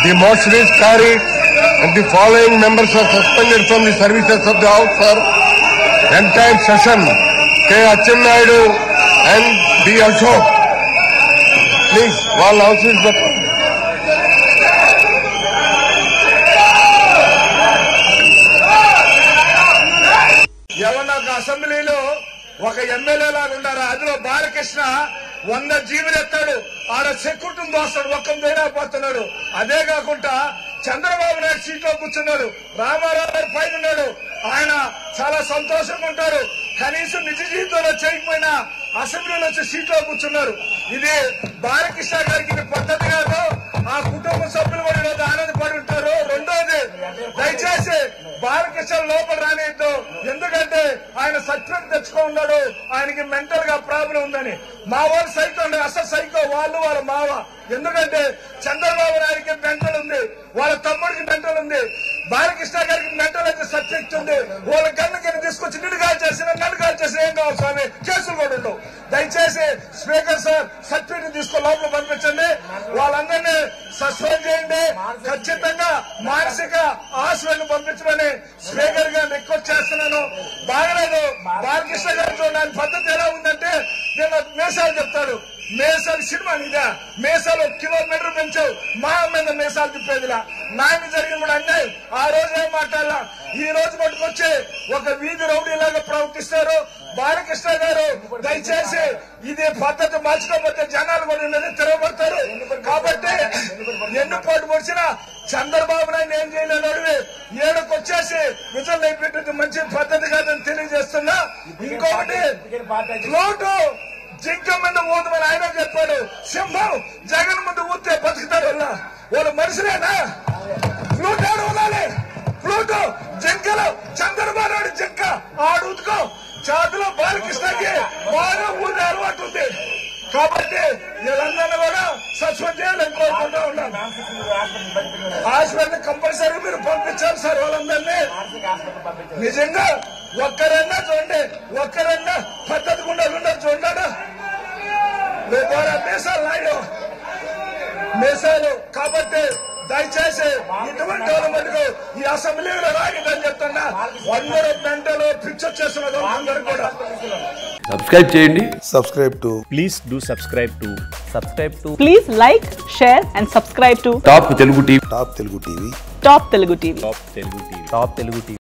The motion is carried and the following members are suspended from the services of the House for entire session. K. Achinayudu and D. Ashok. Please, వాళ్ళ house is ఎవరన్నా ఒక అసెంబ్లీలో ఒక MLA లాగా ఉండారు అందులో బాలకృష్ణ వంద జీవులు ఎత్తాడు ఆడ సెక్యూరిటీని దోస్తాడు ఒక్క పోతున్నాడు అదే కాకుండా చంద్రబాబు నాయుడు సీట్లో కూర్చున్నాడు రామారావు గారు పైన ఉన్నాడు ఆయన చాలా సంతోషంగా ఉంటారు కనీసం నిజ జీవితంలో చేయకపోయినా అసెంబ్లీలో వచ్చి సీట్లో కూర్చున్నారు ఇది బాలకృష్ణ గారికి ఇది పద్ధతి కాదు ఆ కుటుంబ సభ్యులు కూడా ఈరోజు ఆనందపడి ఉంటారు రెండోది దయచేసి బాలకృష్ణ లోపల రానియద్దు ఎందుకంటే ఆయన సర్టిఫికెట్ తెచ్చుకో ఉన్నాడు ఆయనకి మెంటల్ గా ప్రాబ్లం ఉందని మా వాళ్ళు సైకో ఉండే అసలు సైకో వాళ్ళు వాళ్ళ మావ ఎందుకంటే చంద్రబాబు నాయుడికి మెంటల్ ఉంది వాళ్ళ తమ్ముడికి మెంటల్ ఉంది బాలకృష్ణ గారికి మెంటల్ అయితే సబ్జెక్ట్ ఉంది వాళ్ళ గన్ను కింద తీసుకొచ్చి నిన్ను కాల్ చేసిన నన్ను కాల్ చేసిన ఏం కావాలి స్వామి కేసులు కూడా ఉండవు దయచేసి స్పీకర్ సార్ సర్టిఫికెట్ తీసుకొని లోపల పంపించండి వాళ్ళందరినీ సస్పెండ్ చేయండి ఖచ్చితంగా మానసిక హాస్పిటల్ పంపించమని స్పీకర్ గారిని రిక్వెస్ట్ చేస్తున్నాను బాగలేదు బాలకృష్ణ గారు చూడండి పద్ధతి ఎలా ఉందంటే నేను మేసాలు చెప్తాడు మేసాలు సినిమా ఇదా మేసాలు ఒక కిలోమీటర్ పెంచావు మా మీద మేసాలు తిప్పేదిలా నాయన జరిగిన కూడా అన్నాయి ఆ రోజు ఏం మాట్లాడాల ఈ రోజు పట్టుకొచ్చి ఒక వీధి రౌడీలాగా ప్రవర్తిస్తారు బాలకృష్ణ గారు దయచేసి ఇది పద్ధతి మార్చుకోకపోతే జనాలు కూడా ఉన్నది తిరగబడతారు కాబట్టి ఎన్నుకోటు పొడిచిన చంద్రబాబు నాయుడు ఏం చేయలేడు ఏడుకు వచ్చేసి విజయం అయిపోయింది మంచి పద్ధతి కాదని తెలియజేస్తున్నా ఇంకొకటి లోటు జింక మీద ఊదమని ఆయన చెప్పాడు సింహం జగన్ ముందు ఊతే బతుకుతారు వాళ్ళ వాళ్ళు మనుషులేనా ఫ్లూట్ ఆడు ఊదాలి ఫ్లూట్ జింకలు చంద్రబాబు నాయుడు జింక ఆడు ఊదుకో చేతిలో బాలకృష్ణకి బాగా ఊదే అలవాటు ఉంది కాబట్టి వీళ్ళందరినీ కూడా సస్పెండ్ చేయాలని కోరుకుంటూ ఉన్నాను హాస్పిటల్ కంపల్సరీ మీరు పంపించాలి సార్ వాళ్ళందరినీ నిజంగా ఒక్కరన్నా చూడండి ఒక్కరన్నా పద్ధతి గుండా ఉన్నారు చూడాడు ద్వారా మీసాలు నాయుడు మీసాలు కాబట్టి దయచేసి ఇటువంటి వాళ్ళ మటుకు ఈ అసెంబ్లీలో రాగిదని చెప్తున్నా అందరూ మెంటలు పిక్చర్ చేస్తున్నారు అందరూ కూడా సబ్స్క్రైబ్ చేయండి subscribe to please do subscribe to subscribe to Please like, share, and subscribe to Top Telugu TV Top Telugu TV. Top Telugu TV. top telugu tv top telugu tv